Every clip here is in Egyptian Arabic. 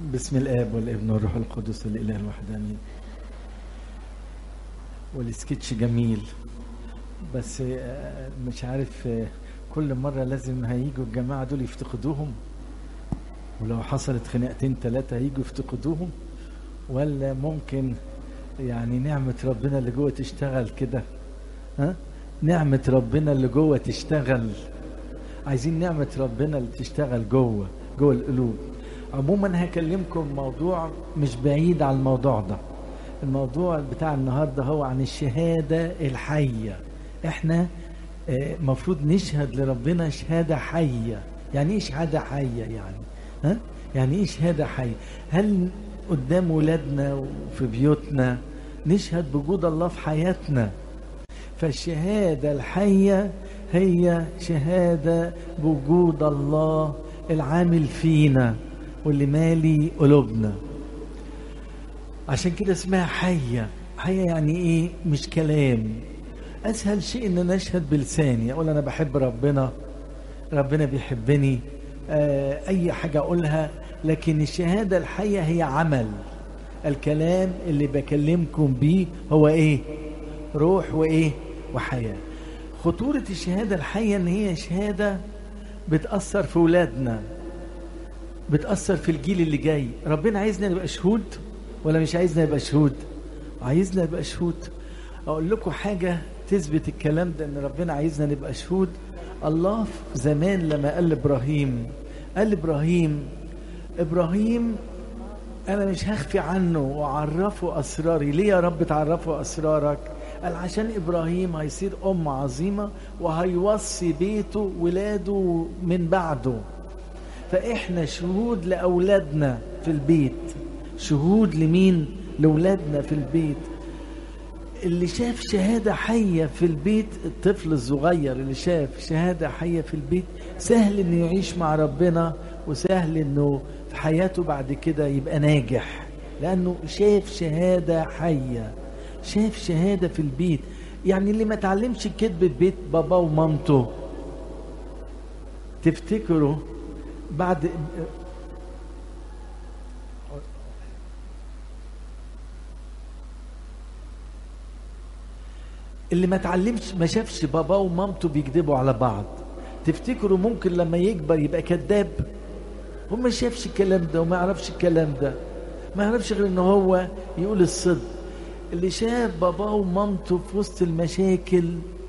بسم الاب والابن والروح القدس الاله الوحداني والسكتش جميل بس آه، مش عارف آه، كل مرة لازم هيجوا الجماعة دول يفتقدوهم ولو حصلت خناقتين ثلاثة هيجوا يفتقدوهم ولا ممكن يعني نعمة ربنا اللي جوه تشتغل كده ها نعمة ربنا اللي جوه تشتغل عايزين نعمة ربنا اللي تشتغل جوه جوه القلوب عموما هكلمكم موضوع مش بعيد عن الموضوع ده الموضوع بتاع النهارده هو عن الشهادة الحية احنا آه، مفروض نشهد لربنا شهادة حية يعني ايه شهادة حية يعني ها يعني ايه شهادة حية هل قدام ولادنا وفي بيوتنا نشهد بوجود الله في حياتنا فالشهادة الحية هي شهادة بوجود الله العامل فينا واللي مالي قلوبنا عشان كده اسمها حية حية يعني ايه مش كلام اسهل شيء ان انا اشهد بلساني اقول انا بحب ربنا ربنا بيحبني آه اي حاجة اقولها لكن الشهادة الحية هي عمل الكلام اللي بكلمكم بيه هو ايه روح وايه وحياة خطورة الشهادة الحية ان هي شهادة بتأثر في ولادنا بتأثر في الجيل اللي جاي ربنا عايزنا نبقى شهود ولا مش عايزنا نبقى شهود عايزنا نبقى شهود اقول لكم حاجة تثبت الكلام ده ان ربنا عايزنا نبقى شهود الله في زمان لما قال لابراهيم قال لابراهيم ابراهيم انا مش هخفي عنه واعرفه اسراري ليه يا رب تعرفه اسرارك قال عشان ابراهيم هيصير ام عظيمه وهيوصي بيته ولاده من بعده فاحنا شهود لاولادنا في البيت شهود لمين لاولادنا في البيت اللي شاف شهاده حيه في البيت الطفل الصغير اللي شاف شهاده حيه في البيت سهل انه يعيش مع ربنا وسهل انه في حياته بعد كده يبقى ناجح لانه شاف شهاده حيه شاف شهاده في البيت يعني اللي ما اتعلمش الكذب في بيت بابا ومامته تفتكروا بعد اللي ما اتعلمش ما شافش بابا ومامته بيكذبوا على بعض تفتكروا ممكن لما يكبر يبقى كذاب هو ما شافش الكلام ده وما يعرفش الكلام ده ما يعرفش غير ان هو يقول الصدق اللي شاف باباه ومامته في وسط المشاكل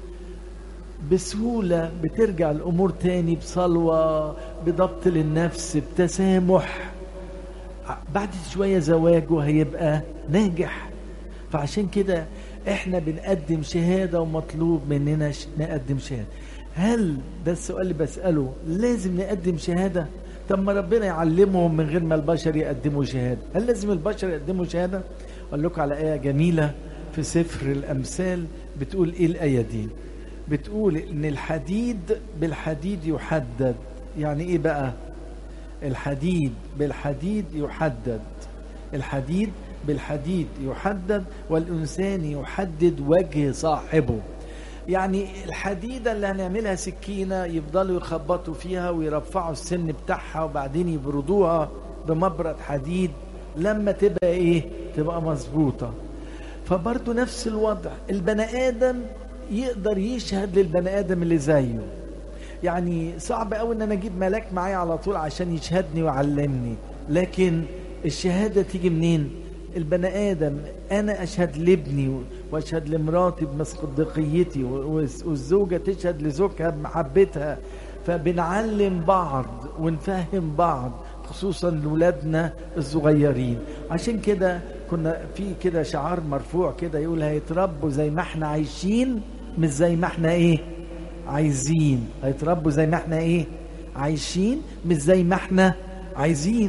بسهولة بترجع الأمور تاني بصلوة بضبط للنفس بتسامح بعد شوية زواجه هيبقى ناجح فعشان كده احنا بنقدم شهادة ومطلوب مننا ش- نقدم شهادة هل ده السؤال اللي بسأله لازم نقدم شهادة طب ما ربنا يعلمهم من غير ما البشر يقدموا شهادة هل لازم البشر يقدموا شهادة أقول لكم على آية جميلة في سفر الأمثال بتقول إيه الآية دي بتقول إن الحديد بالحديد يحدد يعني إيه بقى الحديد بالحديد يحدد الحديد بالحديد يحدد والإنسان يحدد وجه صاحبه يعني الحديدة اللي هنعملها سكينة يفضلوا يخبطوا فيها ويرفعوا السن بتاعها وبعدين يبردوها بمبرد حديد لما تبقى ايه تبقى مظبوطة فبرضه نفس الوضع البني آدم يقدر يشهد للبني آدم اللي زيه يعني صعب قوي ان انا اجيب ملاك معايا على طول عشان يشهدني ويعلمني لكن الشهاده تيجي منين البني ادم انا اشهد لابني واشهد لمراتي بمصداقيتي والزوجه تشهد لزوجها بمحبتها فبنعلم بعض ونفهم بعض خصوصا لاولادنا الصغيرين عشان كده كنا في كده شعار مرفوع كده يقول هيتربوا زي ما احنا عايشين مش زي ما احنا ايه عايزين هيتربوا زي ما احنا ايه عايشين مش زي ما احنا عايزين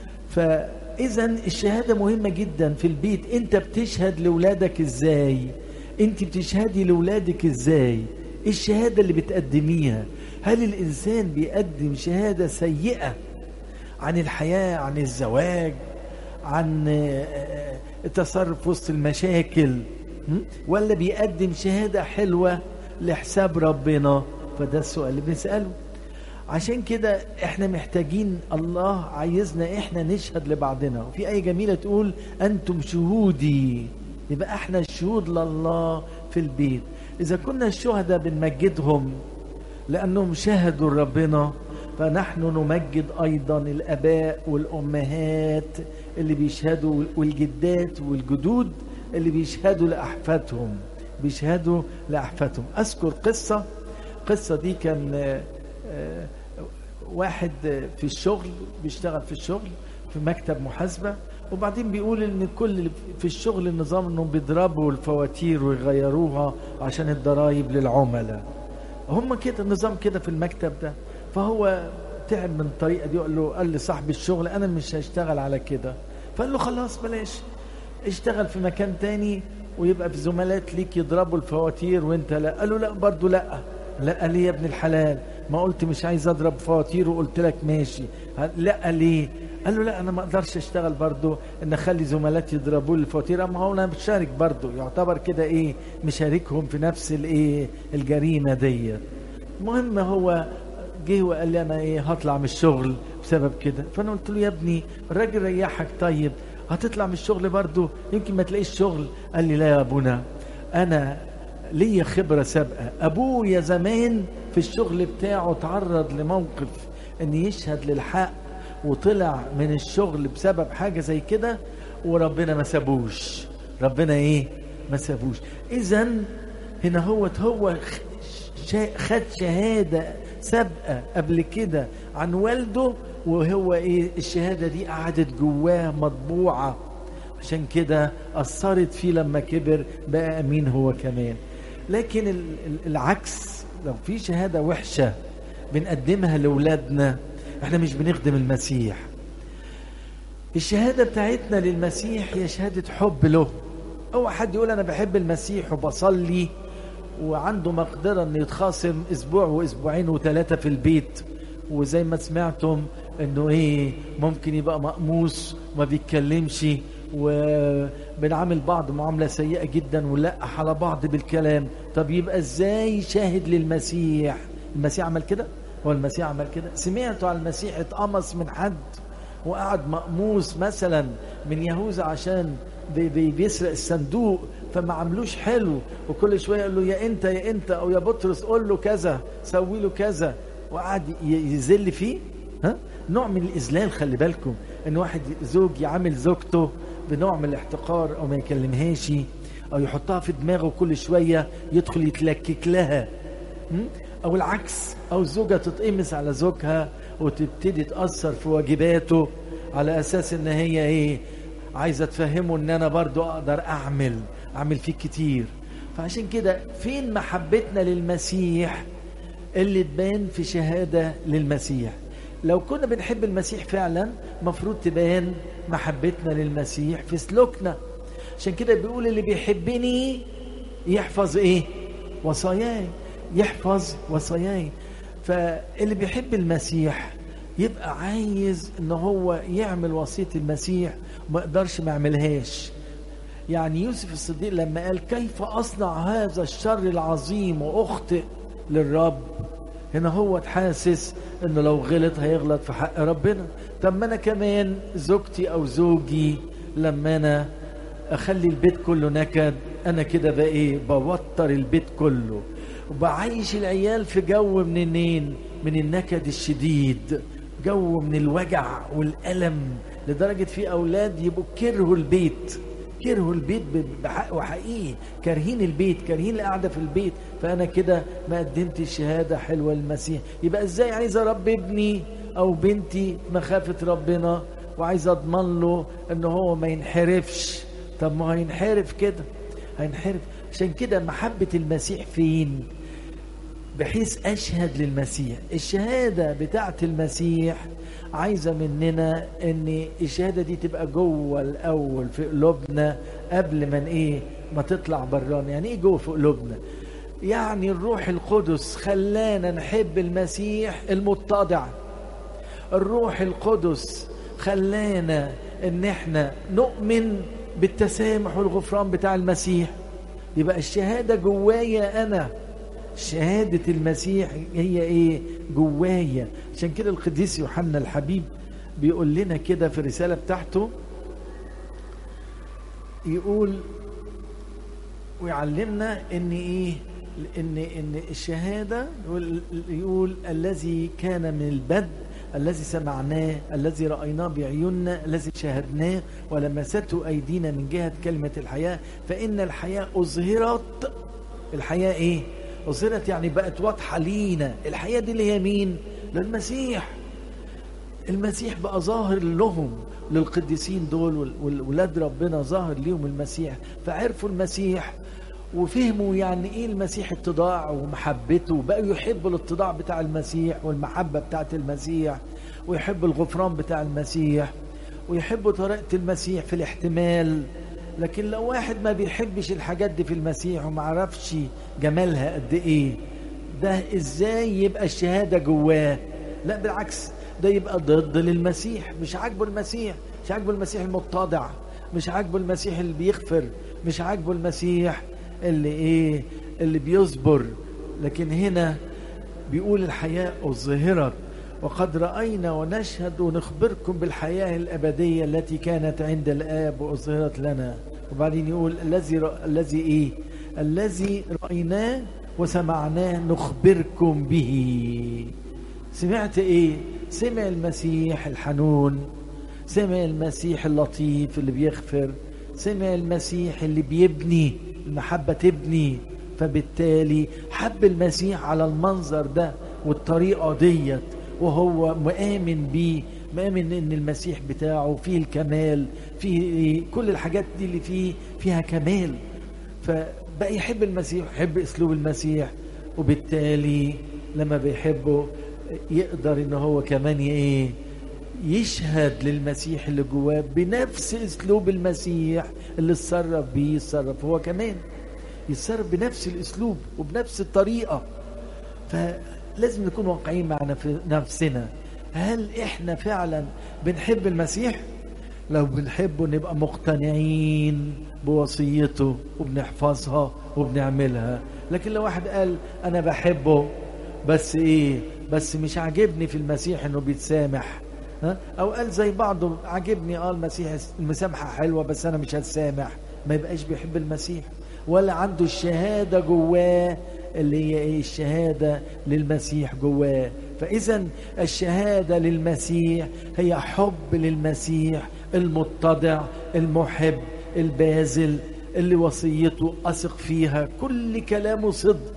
فاذا الشهاده مهمه جدا في البيت انت بتشهد لاولادك ازاي انت بتشهدي لاولادك ازاي ايه الشهاده اللي بتقدميها هل الانسان بيقدم شهاده سيئه عن الحياه عن الزواج عن آه، التصرف وسط المشاكل م? ولا بيقدم شهاده حلوه لحساب ربنا فده السؤال اللي بنساله عشان كده احنا محتاجين الله عايزنا احنا نشهد لبعضنا وفي ايه جميله تقول انتم شهودي يبقى احنا الشهود لله في البيت اذا كنا الشهداء بنمجدهم لانهم شهدوا ربنا فنحن نمجد ايضا الاباء والامهات اللي بيشهدوا والجدات والجدود اللي بيشهدوا لاحفادهم بيشهدوا لاحفادهم اذكر قصه القصه دي كان آه، آه، واحد في الشغل بيشتغل في الشغل في مكتب محاسبه وبعدين بيقول ان كل اللي في الشغل النظام انهم بيضربوا الفواتير ويغيروها عشان الضرايب للعملاء هم كده النظام كده في المكتب ده فهو تعب من الطريقه دي قال له قال لصاحب الشغل انا مش هشتغل على كده فقال له خلاص بلاش اشتغل في مكان تاني ويبقى في زملات ليك يضربوا الفواتير وانت لا قال له لا برضه لا لا ليه يا ابن الحلال ما قلت مش عايز اضرب فواتير وقلت لك ماشي لا ليه قال له لا انا ما اقدرش اشتغل برضه ان اخلي زملاتي يضربوا لي الفواتير اما هو انا بشارك برضه يعتبر كده ايه مشاركهم في نفس الايه الجريمه ديت المهم هو جه وقال لي انا ايه هطلع من الشغل بسبب كده فانا قلت له يا ابني الراجل ريحك طيب هتطلع من الشغل برضه يمكن ما تلاقيش شغل قال لي لا يا ابونا انا ليا خبره سابقه ابويا زمان في الشغل بتاعه تعرض لموقف ان يشهد للحق وطلع من الشغل بسبب حاجه زي كده وربنا ما سابوش ربنا ايه ما سابوش اذا هنا هو هو شا- خد شهاده سابقه قبل كده عن والده وهو ايه الشهاده دي قعدت جواه مطبوعه عشان كده اثرت فيه لما كبر بقى امين هو كمان لكن ال- ال- العكس لو في شهاده وحشه بنقدمها لاولادنا احنا مش بنخدم المسيح الشهاده بتاعتنا للمسيح هي شهاده حب له اوعى حد يقول انا بحب المسيح وبصلي وعنده مقدره انه يتخاصم اسبوع واسبوعين وثلاثه في البيت وزي ما سمعتم انه ايه ممكن يبقى مقموس وما بيتكلمش وبنعامل بعض معامله سيئه جدا ونلقح على بعض بالكلام طب يبقى ازاي شاهد للمسيح المسيح عمل كده هو المسيح عمل كده سمعتوا على المسيح اتقمص من حد وقعد مقموس مثلا من يهوذا عشان بي بي بيسرق الصندوق فما عملوش حلو وكل شويه يقول له يا انت يا انت او يا بطرس قول له كذا سوي له كذا وقعد ي- يذل فيه ها نوع من الاذلال خلي بالكم ان واحد زوج يعامل زوجته بنوع من الاحتقار او ما يكلمهاش او يحطها في دماغه كل شويه يدخل يتلكك لها م? او العكس او الزوجه تتقمص على زوجها وتبتدي تاثر في واجباته على اساس ان هي ايه عايزه تفهمه ان انا برضو اقدر اعمل اعمل فيك كتير فعشان كده فين محبتنا للمسيح اللي تبان في شهاده للمسيح لو كنا بنحب المسيح فعلا مفروض تبان محبتنا للمسيح في سلوكنا عشان كده بيقول اللي بيحبني يحفظ ايه وصاياي يحفظ وصاياي فاللي بيحب المسيح يبقى عايز ان هو يعمل وصيه المسيح ما يقدرش ما يعملهاش يعني يوسف الصديق لما قال كيف اصنع هذا الشر العظيم واخطئ للرب هنا هو تحاسس انه لو غلط هيغلط في حق ربنا طب ما انا كمان زوجتي او زوجي لما انا اخلي البيت كله نكد انا كده بقى ايه بوتر البيت كله وبعيش العيال في جو منين من النكد الشديد جو من الوجع والألم لدرجة في أولاد يبقوا كرهوا البيت كرهوا البيت بحق وحقيقي كارهين البيت كارهين القعدة في البيت فأنا كده ما قدمتش شهادة حلوة للمسيح يبقى إزاي عايز أربي ابني أو بنتي مخافة ربنا وعايز أضمن له إن هو ما ينحرفش طب ما هينحرف كده هينحرف عشان كده محبة المسيح فين بحيث أشهد للمسيح الشهادة بتاعت المسيح عايزة مننا ان الشهادة دي تبقى جوه الأول في قلوبنا قبل ما ايه ما تطلع برانا يعني ايه جوه في قلوبنا يعني الروح القدس خلانا نحب المسيح المتضع الروح القدس خلانا ان احنا نؤمن بالتسامح والغفران بتاع المسيح يبقى الشهادة جوايا انا شهادة المسيح هي ايه جوايا عشان كده القديس يوحنا الحبيب بيقول لنا كده في الرسالة بتاعته يقول ويعلمنا ان ايه ان ان الشهاده يقول, يقول الذي كان من البدء الذي سمعناه الذي رايناه بعيوننا الذي شاهدناه ولمسته ايدينا من جهه كلمه الحياه فان الحياه اظهرت الحياه ايه اظهرت يعني بقت واضحه لينا الحياه دي اللي هي مين للمسيح المسيح بقى ظاهر لهم للقديسين دول والولاد ربنا ظاهر ليهم المسيح فعرفوا المسيح وفهموا يعني ايه المسيح اتضاع ومحبته وبقوا يحبوا الاتضاع بتاع المسيح والمحبة بتاعت المسيح ويحبوا الغفران بتاع المسيح ويحبوا طريقة المسيح في الاحتمال لكن لو واحد ما بيحبش الحاجات دي في المسيح وما عرفش جمالها قد ايه ده ازاي يبقى الشهادة جواه لا بالعكس ده يبقى ضد للمسيح مش عاجبه المسيح مش عاجبه المسيح المتضع مش عاجبه المسيح اللي بيغفر مش عاجبه المسيح اللي ايه اللي بيصبر لكن هنا بيقول الحياة أظهرت وقد رأينا ونشهد ونخبركم بالحياة الأبدية التي كانت عند الآب وأظهرت لنا وبعدين يقول الذي رأ... الذي إيه الذي رأيناه وسمعناه نخبركم به سمعت إيه سمع المسيح الحنون سمع المسيح اللطيف اللي بيغفر سمع المسيح اللي بيبني المحبة تبني فبالتالي حب المسيح على المنظر ده والطريقة ديت وهو مآمن بيه مآمن ان المسيح بتاعه فيه الكمال فيه كل الحاجات دي اللي فيه فيها كمال فبقى يحب المسيح يحب اسلوب المسيح وبالتالي لما بيحبه يقدر ان هو كمان ايه يشهد للمسيح اللي جواه بنفس اسلوب المسيح اللي اتصرف بيه يتصرف هو كمان يتصرف بنفس الاسلوب وبنفس الطريقه فلازم نكون واقعيين مع نفسنا هل احنا فعلا بنحب المسيح لو بنحبه نبقى مقتنعين بوصيته وبنحفظها وبنعملها لكن لو واحد قال انا بحبه بس ايه بس مش عاجبني في المسيح انه بيتسامح ها او قال زي بعضه عاجبني اه المسيح المسامحه حلوه بس انا مش هتسامح ما يبقاش بيحب المسيح ولا عنده الشهاده جواه اللي هي ايه الشهاده للمسيح جواه فاذا الشهاده للمسيح هي حب للمسيح المتضع المحب الباذل اللي وصيته اثق فيها كل كلامه صدق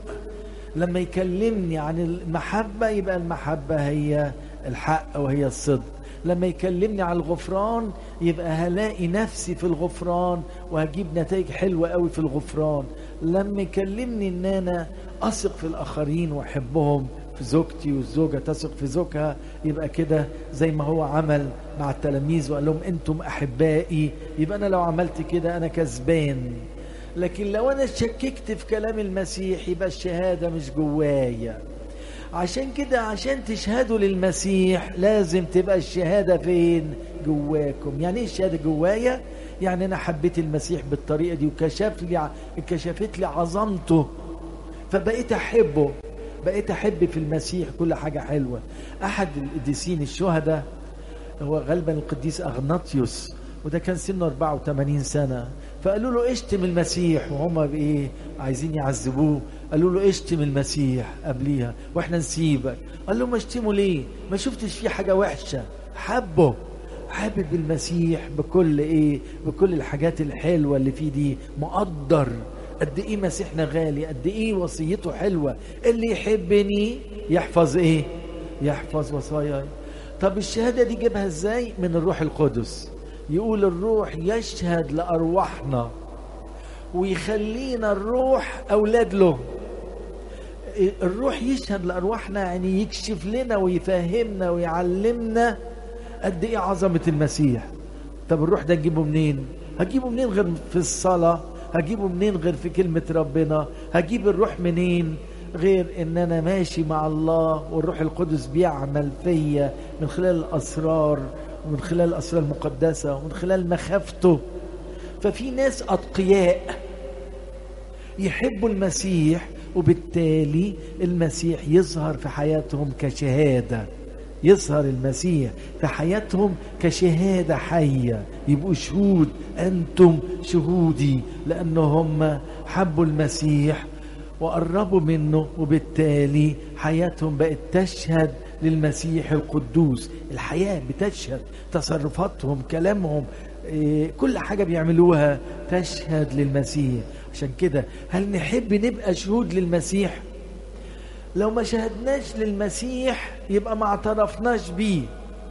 لما يكلمني عن المحبه يبقى المحبه هي الحق وهي الصدق لما يكلمني عن الغفران يبقى هلاقي نفسي في الغفران وهجيب نتائج حلوة قوي في الغفران لما يكلمني ان انا اثق في الاخرين واحبهم في زوجتي والزوجة تثق في زوجها يبقى كده زي ما هو عمل مع التلاميذ وقال لهم انتم احبائي يبقى انا لو عملت كده انا كسبان لكن لو انا شككت في كلام المسيح يبقى الشهادة مش جوايا عشان كده عشان تشهدوا للمسيح لازم تبقى الشهادة فين جواكم يعني ايه الشهادة جوايا يعني انا حبيت المسيح بالطريقة دي وكشف لي كشفت لي عظمته فبقيت احبه بقيت احب في المسيح كل حاجة حلوة احد القديسين الشهداء هو غالبا القديس اغناطيوس وده كان سنه 84 سنة فقالوا له اشتم المسيح وهم بايه عايزين يعذبوه قالوا له اشتم المسيح قبليها واحنا نسيبك قال لهم اشتموا ليه ما شفتش فيه حاجة وحشة حبه حابب المسيح بكل ايه بكل الحاجات الحلوة اللي فيه دي مقدر قد ايه مسيحنا غالي قد ايه وصيته حلوة اللي يحبني يحفظ ايه يحفظ وصاياي طب الشهادة دي جيبها ازاي من الروح القدس يقول الروح يشهد لأرواحنا ويخلينا الروح أولاد له الروح يشهد لأرواحنا يعني يكشف لنا ويفهمنا ويعلمنا قد إيه عظمة المسيح طب الروح ده نجيبه منين هجيبه منين غير في الصلاة هجيبه منين غير في كلمة ربنا هجيب الروح منين غير ان انا ماشي مع الله والروح القدس بيعمل فيا من خلال الاسرار ومن خلال الاسرار المقدسه ومن خلال مخافته ففي ناس اتقياء يحبوا المسيح وبالتالي المسيح يظهر في حياتهم كشهاده يظهر المسيح في حياتهم كشهاده حيه يبقوا شهود انتم شهودي لانهم حبوا المسيح وقربوا منه وبالتالي حياتهم بقت تشهد للمسيح القدوس الحياه بتشهد تصرفاتهم كلامهم إيه، كل حاجه بيعملوها تشهد للمسيح عشان كده هل نحب نبقى شهود للمسيح لو ما شهدناش للمسيح يبقى ما اعترفناش بيه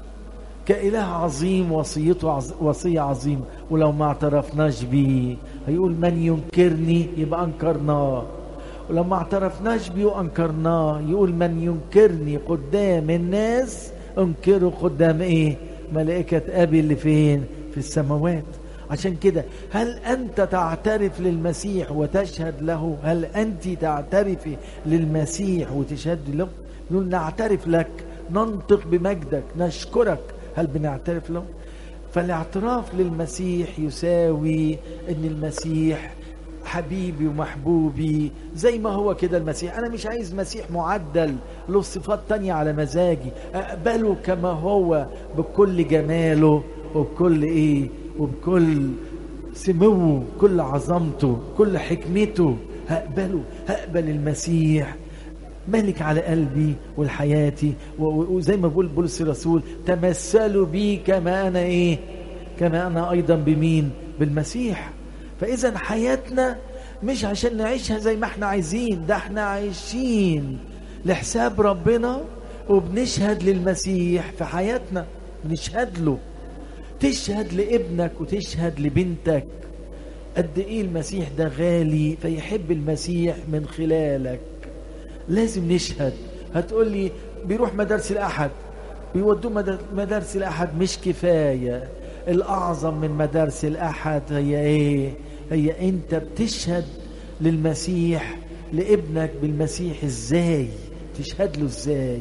كإله عظيم وصيته عظ... وصية عظيمة ولو ما اعترفناش بيه هيقول من ينكرني يبقى أنكرناه ولو ما اعترفناش بيه وأنكرناه يقول من ينكرني قدام الناس انكره قدام ايه ملائكة أبي اللي فين في السماوات عشان كده هل أنت تعترف للمسيح وتشهد له هل أنت تعترفي للمسيح وتشهد له نقول نعترف لك ننطق بمجدك نشكرك هل بنعترف له فالاعتراف للمسيح يساوي ان المسيح حبيبي ومحبوبي زي ما هو كده المسيح انا مش عايز مسيح معدل له صفات تانية على مزاجي اقبله كما هو بكل جماله وبكل ايه وبكل سموه كل عظمته كل حكمته هقبله هقبل المسيح ملك على قلبي والحياتي وزي ما بقول بولس الرسول تمثلوا بي كما انا ايه كما انا ايضا بمين بالمسيح فاذا حياتنا مش عشان نعيشها زي ما احنا عايزين ده احنا عايشين لحساب ربنا وبنشهد للمسيح في حياتنا بنشهد له تشهد لابنك وتشهد لبنتك قد ايه المسيح ده غالي فيحب المسيح من خلالك لازم نشهد هتقول لي بيروح مدارس الاحد بيودوه مدارس الاحد مش كفايه الاعظم من مدارس الاحد هي ايه هي انت بتشهد للمسيح لابنك بالمسيح ازاي تشهد له ازاي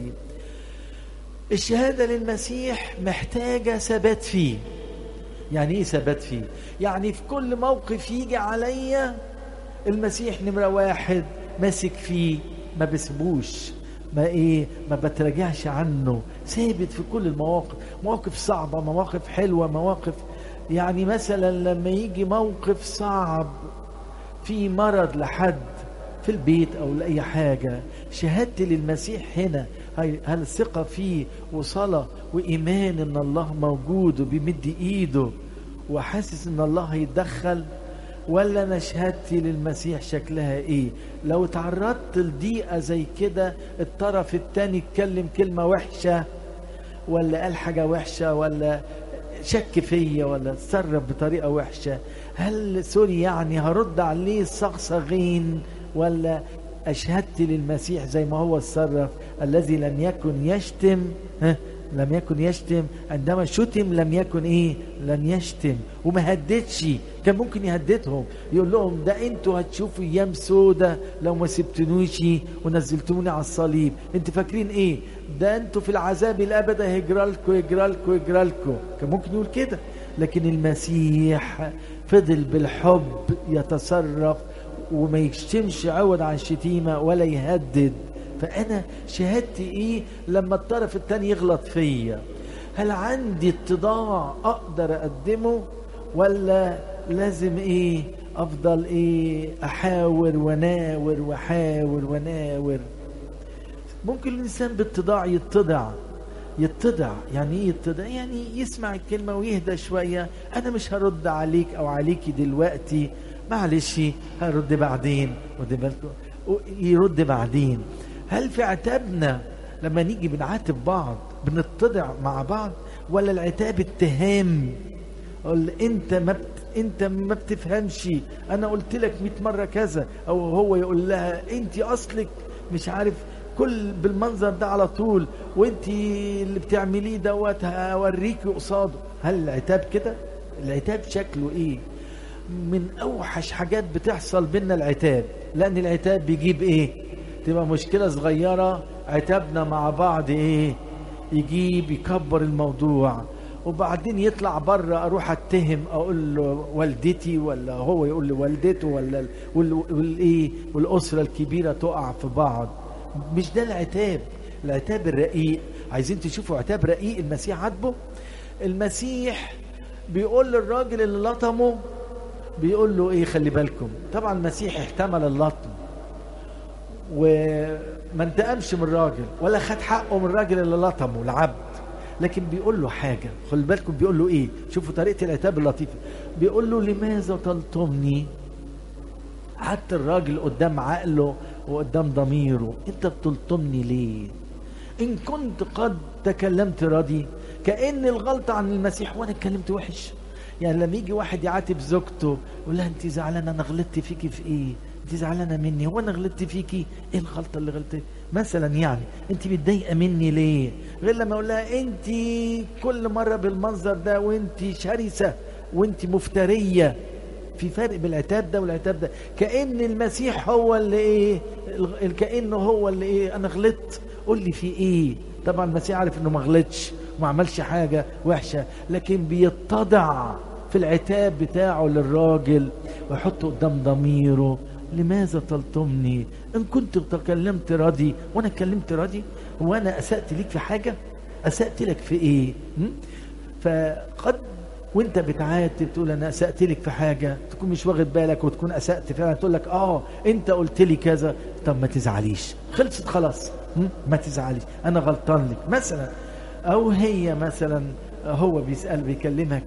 الشهاده للمسيح محتاجه ثبات فيه يعني ايه ثبات فيه يعني في كل موقف يجي عليا المسيح نمره واحد ماسك فيه ما بسيبوش ما ايه ما بتراجعش عنه ثابت في كل المواقف مواقف صعبة مواقف حلوة مواقف يعني مثلا لما يجي موقف صعب في مرض لحد في البيت او لاي حاجة شهادتي للمسيح هنا هل الثقة فيه وصلاة وإيمان إن الله موجود وبيمد إيده وحاسس إن الله هيتدخل ولا انا شهادتي للمسيح شكلها ايه لو تعرضت لضيقه زي كده الطرف التاني اتكلم كلمه وحشه ولا قال حاجه وحشه ولا شك فيا ولا اتصرف بطريقه وحشه هل سوري يعني هرد عليه صغصغين ولا اشهدت للمسيح زي ما هو اتصرف الذي لم يكن يشتم ها لم يكن يشتم عندما شتم لم يكن ايه لم يشتم وما هددش كان ممكن يهددهم يقول لهم ده انتوا هتشوفوا ايام سودة لو ما سبتنوش ونزلتوني على الصليب انتوا فاكرين ايه ده انتوا في العذاب الابد هيجرالكوا يجرالكوا يجرالكوا كان ممكن يقول كده لكن المسيح فضل بالحب يتصرف وما يشتمش عوض عن شتيمه ولا يهدد فانا شهادتي ايه لما الطرف التاني يغلط فيا هل عندي اتضاع اقدر اقدمه ولا لازم ايه افضل ايه احاور وناور واحاور وناور ممكن الانسان باتضاع يتضع يتضع يعني ايه يتضع يعني يسمع الكلمه ويهدى شويه انا مش هرد عليك او عليكي دلوقتي معلش هرد بعدين يرد بعدين هل في عتابنا لما نيجي بنعاتب بعض بنتضع مع بعض ولا العتاب اتهام قول انت ما بت... انت ما بتفهمش انا قلت لك 100 مره كذا او هو يقول لها انت اصلك مش عارف كل بالمنظر ده على طول وانت اللي بتعمليه دوت هوريكي قصاده هل العتاب كده العتاب شكله ايه من اوحش حاجات بتحصل بينا العتاب لان العتاب بيجيب ايه تبقى مشكلة صغيرة عتابنا مع بعض ايه يجيب يكبر الموضوع وبعدين يطلع بره اروح اتهم اقول له والدتي ولا هو يقول لي والدته ولا والايه والاسره الكبيره تقع في بعض مش ده العتاب العتاب الرقيق عايزين تشوفوا عتاب رقيق المسيح عاتبه المسيح بيقول للراجل اللي لطمه بيقول له ايه خلي بالكم طبعا المسيح احتمل اللطم وما انتقمش من الراجل ولا خد حقه من الراجل اللي لطمه العبد لكن بيقول له حاجة خلي بالكم بيقول له ايه شوفوا طريقة العتاب اللطيفة بيقول له لماذا تلطمني حتى الراجل قدام عقله وقدام ضميره انت بتلطمني ليه ان كنت قد تكلمت راضي كأن الغلطة عن المسيح وانا اتكلمت وحش يعني لما يجي واحد يعاتب زوجته يقول لها انت زعلانه انا غلطت فيكي في ايه انت زعلانه مني هو انا غلطت فيكي ايه الغلطه اللي غلطت مثلا يعني انت متضايقه مني ليه غير لما اقول لها انت كل مره بالمنظر ده وانت شرسه وانت مفتريه في فرق بالعتاب ده والعتاب ده كأن المسيح هو اللي ايه كأنه هو اللي ايه انا غلطت قول لي في ايه طبعا المسيح عارف انه ما غلطش وما عملش حاجة وحشة لكن بيتضع في العتاب بتاعه للراجل ويحطه قدام ضميره لماذا تلطمني ان كنت تكلمت راضي وانا اتكلمت راضي وانا اسأت ليك في حاجة اسأت لك في ايه فقد وانت بتعاتب تقول انا اسأت لك في حاجة تكون مش واخد بالك وتكون اسأت فعلا تقول لك اه انت قلت لي كذا طب ما تزعليش خلصت خلاص ما تزعليش انا غلطان لك مثلا او هي مثلا هو بيسأل بيكلمك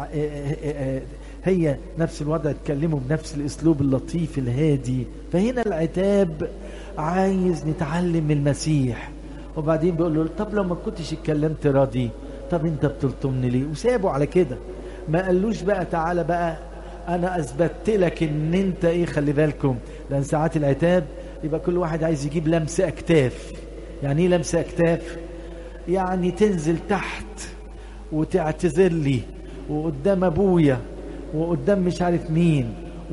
هي نفس الوضع تكلمه بنفس الاسلوب اللطيف الهادي فهنا العتاب عايز نتعلم من المسيح وبعدين بيقول له طب لو ما كنتش اتكلمت راضي طب انت بتلطمني ليه وسابه على كده ما قالوش بقى تعالى بقى انا اثبتت لك ان انت ايه خلي بالكم لان ساعات العتاب يبقى كل واحد عايز يجيب لمس اكتاف يعني ايه لمس اكتاف يعني تنزل تحت وتعتذر لي وقدام ابويا وقدام مش عارف مين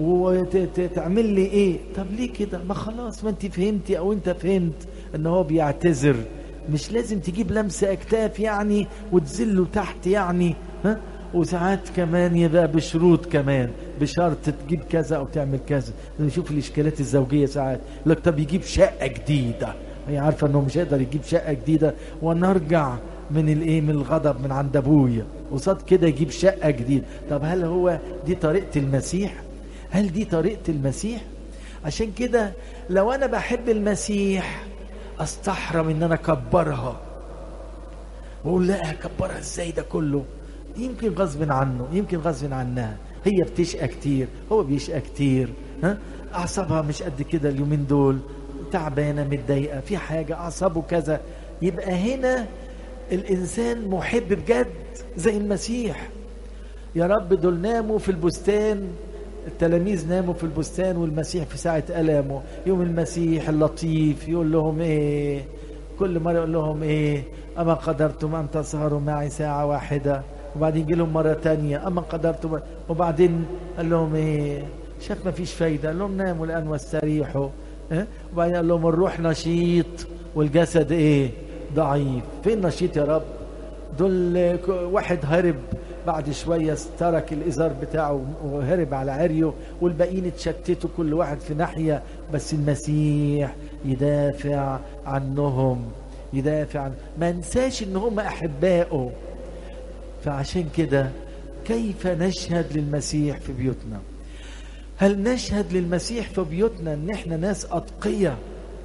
وتعمل لي ايه طب ليه كده ما خلاص ما انت فهمتي او انت فهمت ان هو بيعتذر مش لازم تجيب لمس اكتاف يعني وتزله تحت يعني ها وساعات كمان يبقى بشروط كمان بشرط تجيب كذا او تعمل كذا نشوف الاشكالات الزوجيه ساعات لك طب يجيب شقه جديده هي عارفه انه مش هيقدر يجيب شقه جديده ونرجع من الايه من الغضب من عند ابويا وصاد كده يجيب شقه جديده طب هل هو دي طريقه المسيح هل دي طريقه المسيح عشان كده لو انا بحب المسيح استحرم ان انا اكبرها واقول لا اكبرها ازاي ده كله يمكن غصب عنه يمكن غصب عنها هي بتشقى كتير هو بيشقى كتير ها اعصابها مش قد كده اليومين دول تعبانه متضايقه في حاجه اعصابه كذا يبقى هنا الانسان محب بجد زي المسيح يا رب دول ناموا في البستان التلاميذ ناموا في البستان والمسيح في ساعة ألمه يوم المسيح اللطيف يقول لهم إيه كل مرة يقول لهم إيه أما قدرتم أن تسهروا معي ساعة واحدة وبعدين يجي لهم مرة تانية أما قدرتم وبعدين قال لهم إيه شاف ما فيش فايدة قال لهم ناموا الآن واستريحوا إيه؟ وبعدين قال لهم الروح نشيط والجسد إيه ضعيف فين نشيط يا رب دول واحد هرب بعد شوية ترك الإزار بتاعه وهرب على عريه والباقيين اتشتتوا كل واحد في ناحية بس المسيح يدافع عنهم يدافع عن ما ننساش ان هم احبائه فعشان كده كيف نشهد للمسيح في بيوتنا هل نشهد للمسيح في بيوتنا ان احنا ناس اتقية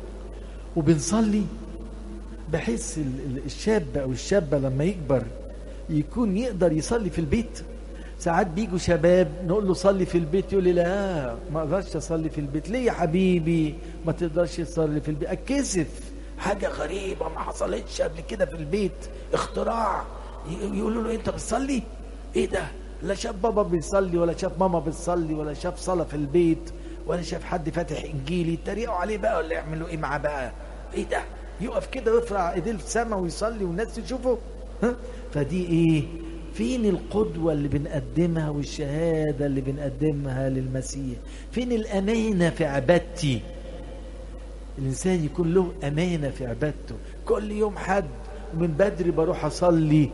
وبنصلي بحيث الشاب او الشابة لما يكبر يكون يقدر يصلي في البيت ساعات بيجوا شباب نقول له صلي في البيت يقول لي لا ما اقدرش اصلي في البيت ليه يا حبيبي ما تقدرش تصلي في البيت اتكسف حاجة غريبة ما حصلتش قبل كده في البيت اختراع يقولوا له انت بتصلي ايه ده لا شاف بابا بيصلي ولا شاف ماما بتصلي ولا شاف صلاة في البيت ولا شاف حد فاتح انجيلي يتريقوا عليه بقى ولا يعملوا ايه معاه بقى ايه ده يقف كده ويرفع ايديه في السماء ويصلي والناس تشوفه ها فدي ايه فين القدوة اللي بنقدمها والشهادة اللي بنقدمها للمسيح فين الأمانة في عبادتي الإنسان يكون له أمانة في عبادته كل يوم حد ومن بدري بروح أصلي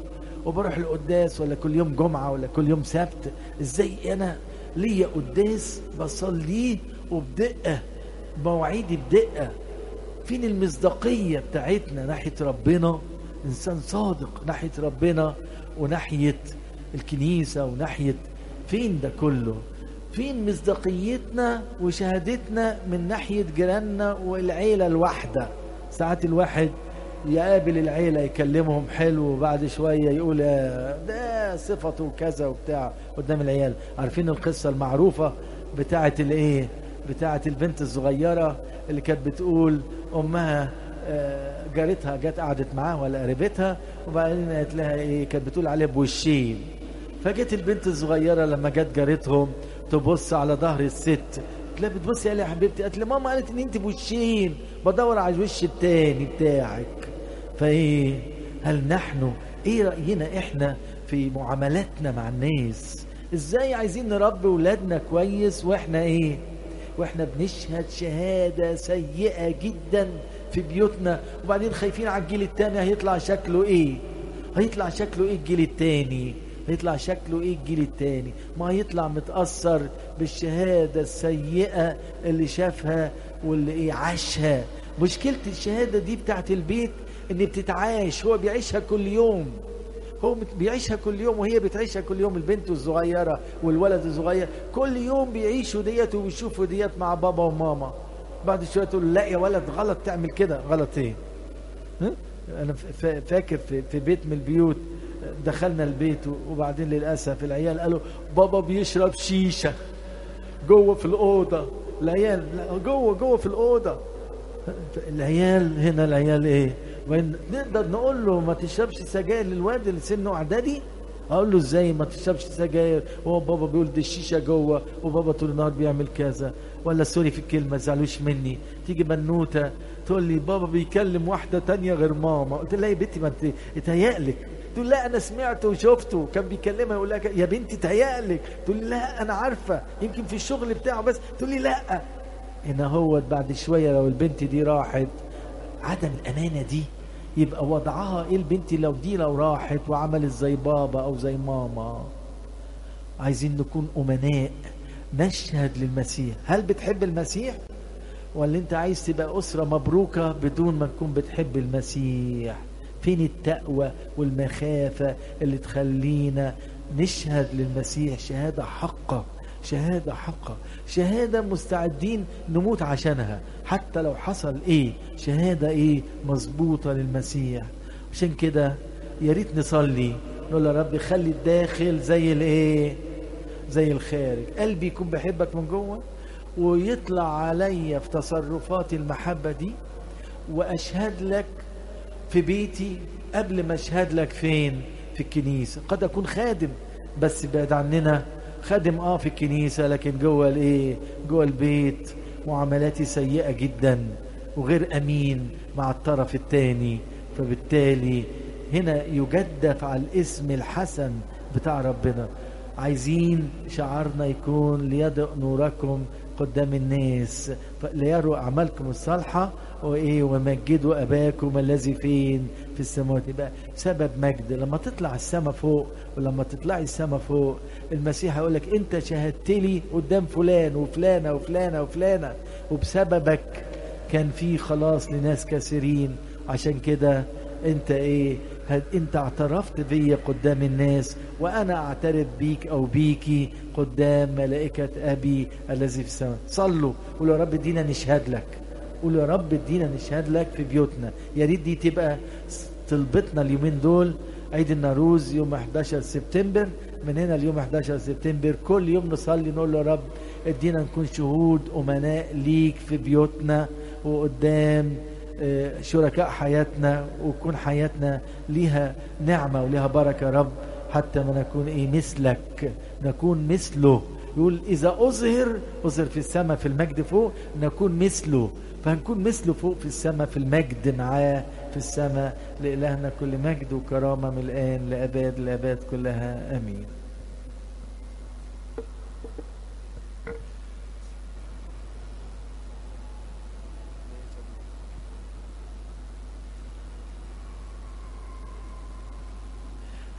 وبروح القداس ولا كل يوم جمعة ولا كل يوم سبت ازاي انا ليا قداس بصليه وبدقة مواعيدي بدقة فين المصداقية بتاعتنا ناحية ربنا إنسان صادق ناحية ربنا وناحية الكنيسة وناحية فين ده كله فين مصداقيتنا وشهادتنا من ناحية جيراننا والعيلة الواحدة ساعات الواحد يقابل العيلة يكلمهم حلو وبعد شوية يقول ده صفته كذا وبتاع قدام العيال عارفين القصة المعروفة بتاعت الايه بتاعت البنت الصغيرة اللي كانت بتقول امها جارتها جت قعدت معاها ولا قريبتها وبعدين قالت لها ايه كانت بتقول عليها بوشين فجت البنت الصغيرة لما جت جارتهم تبص على ظهر الست لا بتبصي يا حبيبتي قالت لي ماما قالت ان انت بوشين بدور على الوش التاني بتاعك فايه هل نحن ايه راينا احنا في معاملاتنا مع الناس ازاي عايزين نربي ولادنا كويس واحنا ايه واحنا بنشهد شهاده سيئه جدا في بيوتنا وبعدين خايفين على الجيل التاني هيطلع شكله ايه هيطلع شكله ايه الجيل التاني هيطلع شكله ايه الجيل التاني ما هيطلع متأثر بالشهادة السيئة اللي شافها واللي ايه عاشها مشكلة الشهادة دي بتاعت البيت ان بتتعاش هو بيعيشها كل يوم هو بيعيشها كل يوم وهي بتعيشها كل يوم البنت الصغيرة والولد الصغير كل يوم بيعيشوا ديت وبيشوفوا ديت مع بابا وماما بعد شوية تقول لا يا ولد غلط تعمل كده غلط ايه ها؟ انا فاكر في, في بيت من البيوت دخلنا البيت وبعدين للاسف العيال قالوا بابا بيشرب شيشه جوه في الاوضه العيال جوه جوه في الاوضه العيال هنا العيال ايه نقدر نقول له ما تشربش سجاير للواد اللي سنه اعدادي اقول له ازاي ما تشربش سجاير هو بابا بيقول دي الشيشه جوه وبابا طول النهار بيعمل كذا ولا سوري في الكلمه ما تزعلوش مني تيجي بنوته تقول لي بابا بيكلم واحده تانية غير ماما قلت لها يا بنتي ما انت اتهيألك تقول لا انا سمعته وشفته كان بيكلمها يقول لها يا بنتي تهيألك تقول لي لا انا عارفه يمكن في الشغل بتاعه بس تقول لي لا هنا هو بعد شويه لو البنت دي راحت عدم الامانه دي يبقى وضعها ايه البنت لو دي لو راحت وعملت زي بابا او زي ماما عايزين نكون امناء نشهد للمسيح هل بتحب المسيح ولا انت عايز تبقى اسره مبروكه بدون ما تكون بتحب المسيح فين التقوى والمخافه اللي تخلينا نشهد للمسيح شهاده حقه شهاده حقه شهاده مستعدين نموت عشانها حتى لو حصل ايه شهاده ايه مظبوطه للمسيح عشان كده يا ريت نصلي نقول يا رب خلي الداخل زي الايه زي الخارج قلبي يكون بحبك من جوه ويطلع عليا في تصرفاتي المحبه دي واشهد لك في بيتي قبل ما اشهد لك فين في الكنيسه قد اكون خادم بس بعد عننا خادم اه في الكنيسه لكن جوه الايه جوه البيت معاملاتي سيئه جدا وغير امين مع الطرف الثاني فبالتالي هنا يجدف على الاسم الحسن بتاع ربنا عايزين شعارنا يكون ليضئ نوركم قدام الناس ليروا اعمالكم الصالحه وايه ومجدوا اباكم الذي فين في السماوات يبقى سبب مجد لما تطلع السما فوق ولما تطلعي السما فوق المسيح يقول لك انت شهدت لي قدام فلان وفلانه وفلانه وفلانه وبسببك كان في خلاص لناس كثيرين عشان كده انت ايه انت اعترفت بيا قدام الناس وانا اعترف بيك او بيكي قدام ملائكه ابي الذي في السماء صلوا قولوا يا رب ادينا نشهد لك قولوا يا رب ادينا نشهد لك في بيوتنا يا ريت دي تبقى طلبتنا اليومين دول عيد النوروز يوم 11 سبتمبر من هنا اليوم 11 سبتمبر كل يوم نصلي نقول له يا رب ادينا نكون شهود امناء ليك في بيوتنا وقدام شركاء حياتنا وتكون حياتنا ليها نعمة وليها بركة يا رب حتى ما نكون ايه مثلك نكون مثله يقول إذا أظهر أظهر في السماء في المجد فوق نكون مثله فهنكون مثله فوق في السماء في المجد معاه في السماء لإلهنا كل مجد وكرامة من الآن لأباد الأباد كلها آمين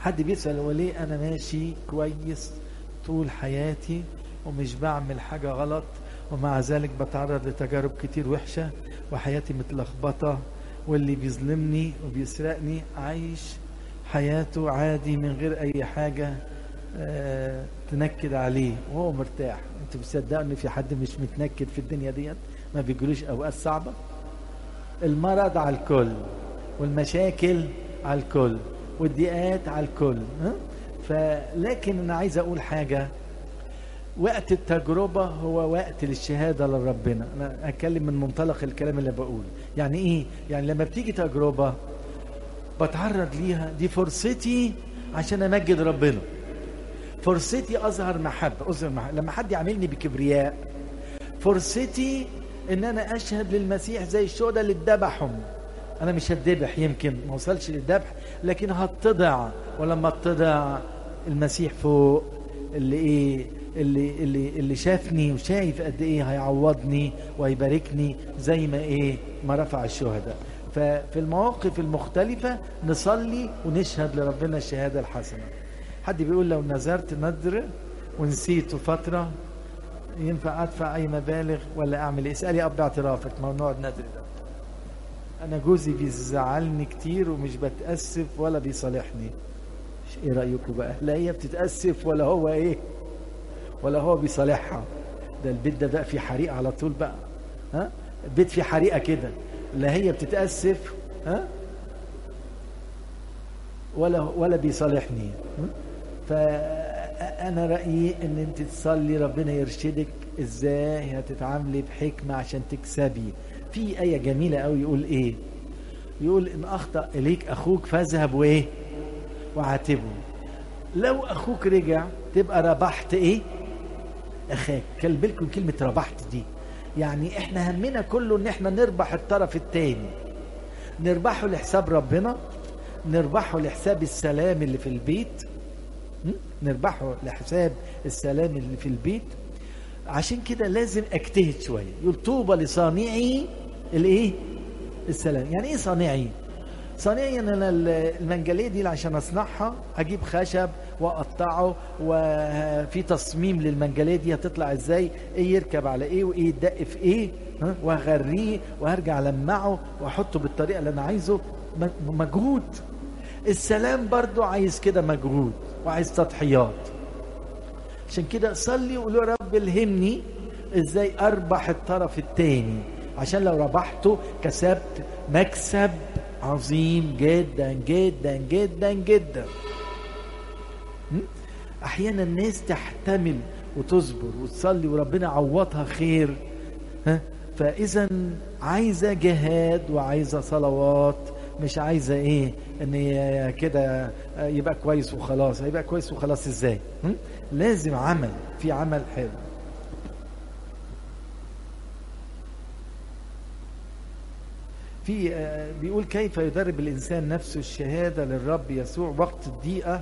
حد بيسأل هو ليه أنا ماشي كويس طول حياتي ومش بعمل حاجة غلط ومع ذلك بتعرض لتجارب كتير وحشة وحياتي متلخبطة واللي بيظلمني وبيسرقني عايش حياته عادي من غير أي حاجة آه تنكد عليه وهو مرتاح انتوا بتصدقوا ان في حد مش متنكد في الدنيا ديت ما بيجروش اوقات صعبه المرض على الكل والمشاكل على الكل والضيقات على الكل ها؟ فلكن انا عايز اقول حاجه وقت التجربه هو وقت للشهاده لربنا انا اتكلم من منطلق الكلام اللي بقوله يعني ايه يعني لما بتيجي تجربه بتعرض ليها دي فرصتي عشان امجد ربنا فرصتي اظهر محبه اظهر محبة. لما حد يعاملني بكبرياء فرصتي ان انا اشهد للمسيح زي الشهداء اللي اتذبحهم انا مش هتذبح يمكن ما وصلش للذبح لكن هتضع ولما اتضع المسيح فوق اللي ايه اللي اللي اللي شافني وشايف قد ايه هيعوضني ويباركني زي ما ايه ما رفع الشهداء ففي المواقف المختلفة نصلي ونشهد لربنا الشهادة الحسنة حد بيقول لو نذرت نذر ونسيته فترة ينفع ادفع اي مبالغ ولا اعمل ايه اسالي اب اعترافك موضوع النذر ده انا جوزي بيزعلني كتير ومش بتاسف ولا بيصالحني ايه رايكم بقى لا هي بتتاسف ولا هو ايه ولا هو بيصالحها ده البيت ده بقى فيه حريقه على طول بقى ها البيت فيه حريقه كده لا هي بتتاسف ها ولا ولا بيصالحني فانا رايي ان انت تصلي ربنا يرشدك ازاي هتتعاملي بحكمه عشان تكسبي في ايه جميله قوي يقول ايه يقول ان اخطا اليك اخوك فاذهب وايه وعاتبه لو اخوك رجع تبقى ربحت ايه اخاك خلي بالكم كلمه ربحت دي يعني احنا همنا كله ان احنا نربح الطرف التاني نربحه لحساب ربنا نربحه لحساب السلام اللي في البيت نربحه لحساب السلام اللي في البيت عشان كده لازم اجتهد شويه يقول طوبى لصانعي الايه السلام يعني ايه صانعي صانعي ان انا المنجليه دي عشان اصنعها اجيب خشب واقطعه وفي تصميم للمنجليه دي هتطلع ازاي ايه يركب على ايه وايه يدق في ايه ها وهغريه وهرجع المعه واحطه بالطريقه اللي انا عايزه مجهود السلام برضو عايز كده مجهود وعايز تضحيات عشان كده صلي وقول يا رب الهمني ازاي اربح الطرف التاني عشان لو ربحته كسبت مكسب عظيم جدا جدا جدا جدا احيانا الناس تحتمل وتصبر وتصلي وربنا عوضها خير ها فاذا عايزه جهاد وعايزه صلوات مش عايزه ايه ان كده يبقى كويس وخلاص هيبقى كويس وخلاص ازاي لازم عمل في عمل حلو في بيقول كيف يدرب الانسان نفسه الشهاده للرب يسوع وقت الضيقه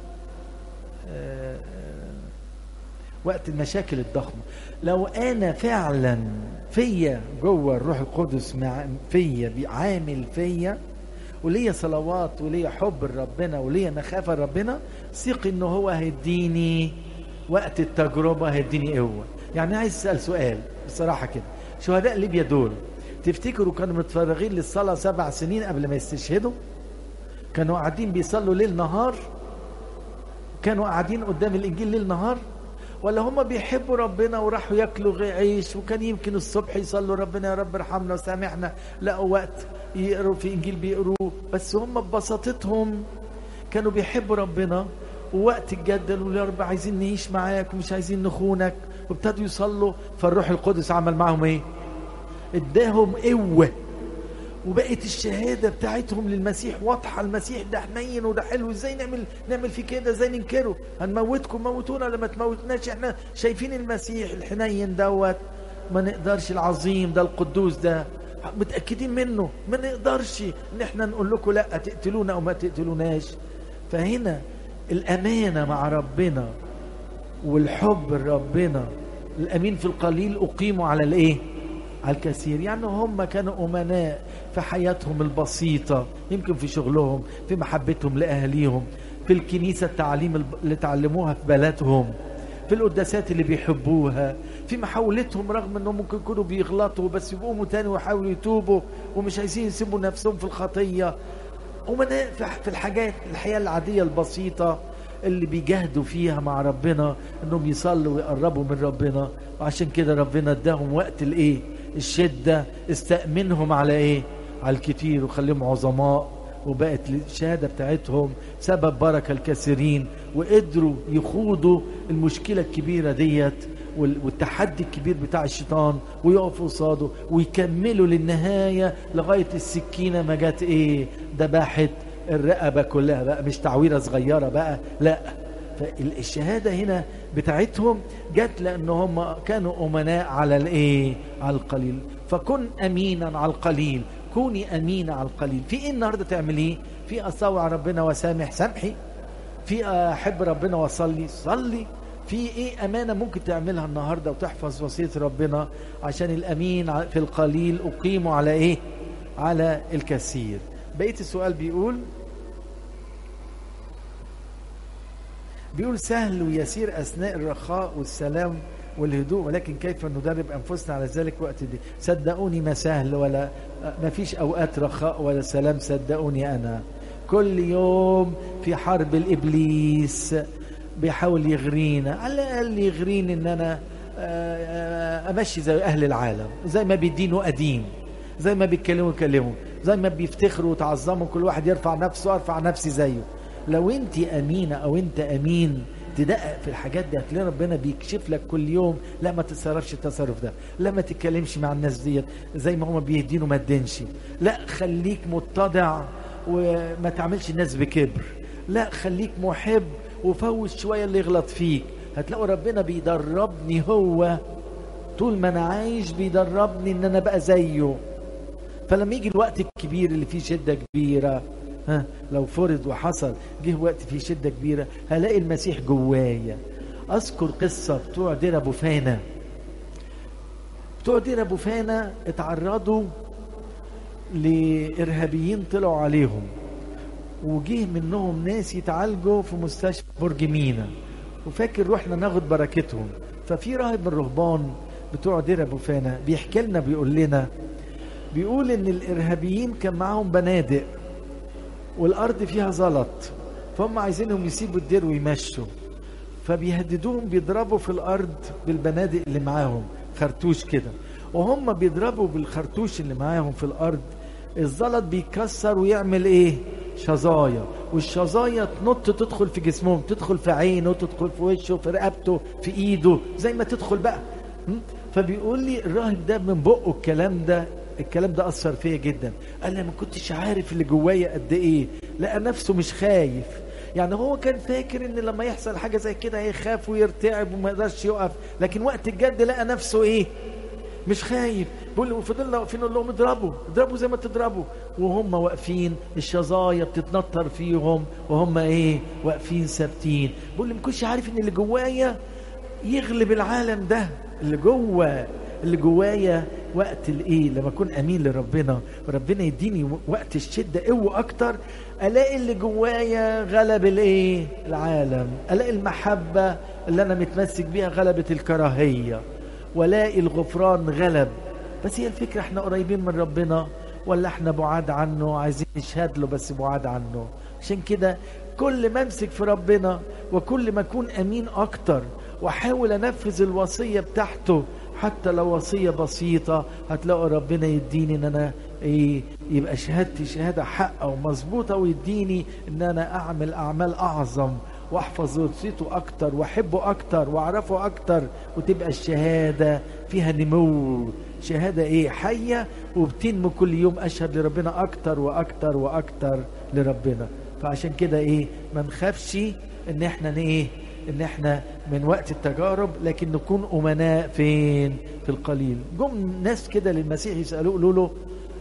وقت المشاكل الضخمه لو انا فعلا فيا جوه الروح القدس مع فيا عامل فيا وليا صلوات وليا حب لربنا وليا مخافه لربنا ثق ان هو هيديني وقت التجربه هيديني قوه يعني عايز اسال سؤال بصراحه كده شهداء ليبيا دول تفتكروا كانوا متفرغين للصلاه سبع سنين قبل ما يستشهدوا كانوا قاعدين بيصلوا ليل نهار كانوا قاعدين قدام الانجيل ليل نهار ولا هم بيحبوا ربنا وراحوا ياكلوا عيش وكان يمكن الصبح يصلوا ربنا يا رب ارحمنا وسامحنا لقوا وقت يقروا في انجيل بيقروه بس هم ببساطتهم كانوا بيحبوا ربنا ووقت الجد قالوا يا رب عايزين نعيش معاك ومش عايزين نخونك وابتدوا يصلوا فالروح القدس عمل معهم ايه؟ اداهم قوه وبقت الشهاده بتاعتهم للمسيح واضحه المسيح ده حنين وده حلو ازاي نعمل نعمل فيه كده ازاي ننكره هنموتكم موتونا لما تموتناش احنا شايفين المسيح الحنين دوت ما نقدرش العظيم ده القدوس ده متاكدين منه ما نقدرش ان احنا نقول لكم لا تقتلونا او ما تقتلوناش فهنا الامانه مع ربنا والحب لربنا الامين في القليل اقيموا على الايه على الكثير يعني هم كانوا أمناء في حياتهم البسيطة يمكن في شغلهم في محبتهم لأهليهم في الكنيسة التعليم اللي تعلموها في بلدهم في القداسات اللي بيحبوها في محاولتهم رغم انهم ممكن يكونوا بيغلطوا بس يقوموا تاني ويحاولوا يتوبوا ومش عايزين يسيبوا نفسهم في الخطية في الحاجات الحياة العادية البسيطة اللي بيجاهدوا فيها مع ربنا انهم يصلوا ويقربوا من ربنا وعشان كده ربنا اداهم وقت الايه الشدة استأمنهم على ايه على الكتير وخليهم عظماء وبقت الشهادة بتاعتهم سبب بركة الكثيرين وقدروا يخوضوا المشكلة الكبيرة ديت والتحدي الكبير بتاع الشيطان ويقفوا قصاده ويكملوا للنهاية لغاية السكينة ما جت ايه دبحت الرقبة كلها بقى مش تعويرة صغيرة بقى لا فالشهادة هنا بتاعتهم جت لأن هم كانوا أمناء على الإيه على القليل فكن أمينا على القليل كوني أمينة على القليل في إيه النهاردة تعمل إيه في أطوع ربنا وسامح سامحي في أحب ربنا وصلي صلي في ايه امانة ممكن تعملها النهاردة وتحفظ وصية ربنا عشان الامين في القليل اقيمه على ايه على الكثير بقية السؤال بيقول بيقول سهل ويسير أثناء الرخاء والسلام والهدوء ولكن كيف ندرب أنفسنا على ذلك وقت دي صدقوني ما سهل ولا ما فيش أوقات رخاء ولا سلام صدقوني أنا كل يوم في حرب الإبليس بيحاول يغرينا على الأقل يغريني إن أنا أمشي زي أهل العالم زي ما بيدينوا قديم زي ما بيتكلموا يكلموا زي ما بيفتخروا وتعظموا كل واحد يرفع نفسه ارفع نفسي زيه لو انت امينه او انت امين تدقق في الحاجات دي هتلاقي ربنا بيكشف لك كل يوم لا ما تتصرفش التصرف ده لا ما تتكلمش مع الناس ديت زي ما هما بيهدينوا ما تدينش لا خليك متضع وما تعملش الناس بكبر لا خليك محب وفوت شويه اللي يغلط فيك هتلاقوا ربنا بيدربني هو طول ما انا عايش بيدربني ان انا بقى زيه فلما يجي الوقت الكبير اللي فيه شدة كبيرة ها لو فرض وحصل جه وقت فيه شدة كبيرة هلاقي المسيح جوايا أذكر قصة بتوع دير أبو فانا بتوع دير أبو فانا اتعرضوا لإرهابيين طلعوا عليهم وجه منهم ناس يتعالجوا في مستشفى برج مينا وفاكر رحنا ناخد بركتهم ففي راهب من الرهبان بتوع دير ابو فانا بيحكي لنا بيقول لنا بيقول ان الارهابيين كان معاهم بنادق والارض فيها زلط فهم عايزينهم يسيبوا الدير ويمشوا فبيهددوهم بيضربوا في الارض بالبنادق اللي معاهم خرطوش كده وهم بيضربوا بالخرطوش اللي معاهم في الارض الزلط بيكسر ويعمل ايه شظايا والشظايا تنط تدخل في جسمهم تدخل في عينه تدخل في وشه في رقبته في ايده زي ما تدخل بقى فبيقول لي الراهب ده من بقه الكلام ده الكلام ده اثر فيا جدا قال لي ما كنتش عارف اللي جوايا قد ايه لقى نفسه مش خايف يعني هو كان فاكر ان لما يحصل حاجه زي كده هيخاف ويرتعب وما يقدرش يقف لكن وقت الجد لقى نفسه ايه مش خايف بيقول لي وفضلنا واقفين نقول لهم اضربوا اضربوا زي ما تضربوا وهم واقفين الشظايا بتتنطر فيهم وهم ايه واقفين ثابتين بيقول لي ما كنتش عارف ان اللي جوايا يغلب العالم ده اللي جوه اللي جوايا وقت الايه لما اكون امين لربنا وربنا يديني وقت الشده قوه اكتر الاقي اللي جوايا غلب الايه العالم الاقي المحبه اللي انا متمسك بيها غلبت الكراهيه والاقي الغفران غلب بس هي الفكره احنا قريبين من ربنا ولا احنا بعاد عنه عايزين نشهد له بس بعاد عنه عشان كده كل ما امسك في ربنا وكل ما اكون امين اكتر واحاول انفذ الوصيه بتاعته حتى لو وصيه بسيطه هتلاقوا ربنا يديني ان انا ايه يبقى شهادتي شهاده حقه ومظبوطه ويديني ان انا اعمل اعمال اعظم واحفظ وصيته اكتر واحبه اكتر واعرفه اكتر وتبقى الشهاده فيها نمو شهاده ايه حيه وبتنمو كل يوم اشهد لربنا اكتر واكتر واكتر لربنا فعشان كده ايه ما نخافش ان احنا ايه ان احنا من وقت التجارب لكن نكون امناء فين في القليل جم ناس كده للمسيح يسالوه يقولوا له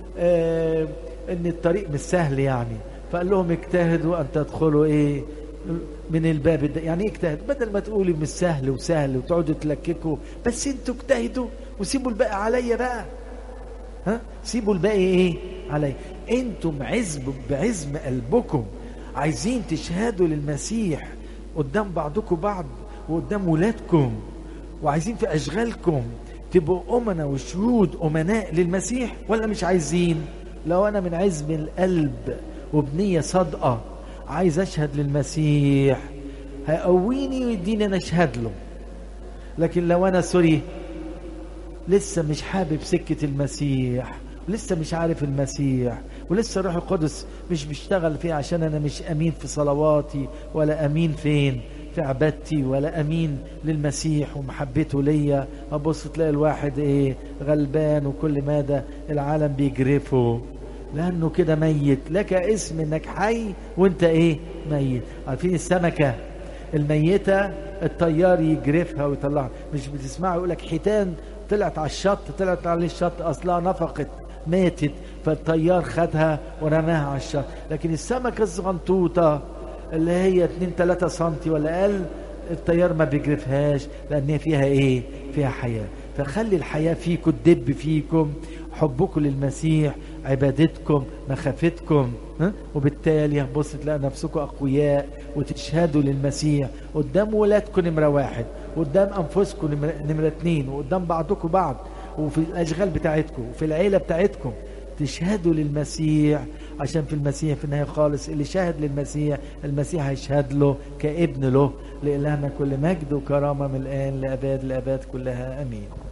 آه ان الطريق مش سهل يعني فقال لهم اجتهدوا ان تدخلوا ايه من الباب ده يعني ايه اجتهد بدل ما تقولي مش سهل وسهل وتقعدوا تلككوا بس انتوا اجتهدوا وسيبوا الباقي عليا بقى ها سيبوا الباقي ايه عليا انتم عزم بعزم قلبكم عايزين تشهدوا للمسيح قدام بعضكم بعض وقدام ولادكم وعايزين في اشغالكم تبقوا امنا وشهود امناء للمسيح ولا مش عايزين لو انا من عزم القلب وبنيه صادقه عايز اشهد للمسيح هيقويني ويديني انا اشهد له لكن لو انا سوري لسه مش حابب سكه المسيح ولسه مش عارف المسيح ولسه الروح القدس مش بيشتغل فيه عشان انا مش امين في صلواتي ولا امين فين في عبادتي ولا امين للمسيح ومحبته ليا ابص تلاقي الواحد ايه غلبان وكل ماذا العالم بيجرفه لانه كده ميت لك اسم انك حي وانت ايه ميت عارفين السمكه الميته الطيار يجرفها ويطلعها مش بتسمعوا يقول لك حيتان طلعت على الشط طلعت على الشط اصلها نفقت ماتت فالطيار خدها ورماها على الشط لكن السمكه الصغنطوطه اللي هي 2 3 سم ولا اقل الطيار ما بيجرفهاش لان هي فيها ايه فيها حياه فخلي الحياه فيكم تدب فيكم حبكم للمسيح عبادتكم مخافتكم ها؟ وبالتالي هتبص تلاقي نفسكم اقوياء وتشهدوا للمسيح قدام ولادكم نمره واحد قدام انفسكم نمره, نمرة اتنين وقدام بعضكم بعض وفي الاشغال بتاعتكم وفي العيله بتاعتكم تشهدوا للمسيح عشان في المسيح في النهايه خالص اللي شاهد للمسيح المسيح هيشهد له كابن له لإلهنا كل مجد وكرامه من الان لاباد الاباد كلها امين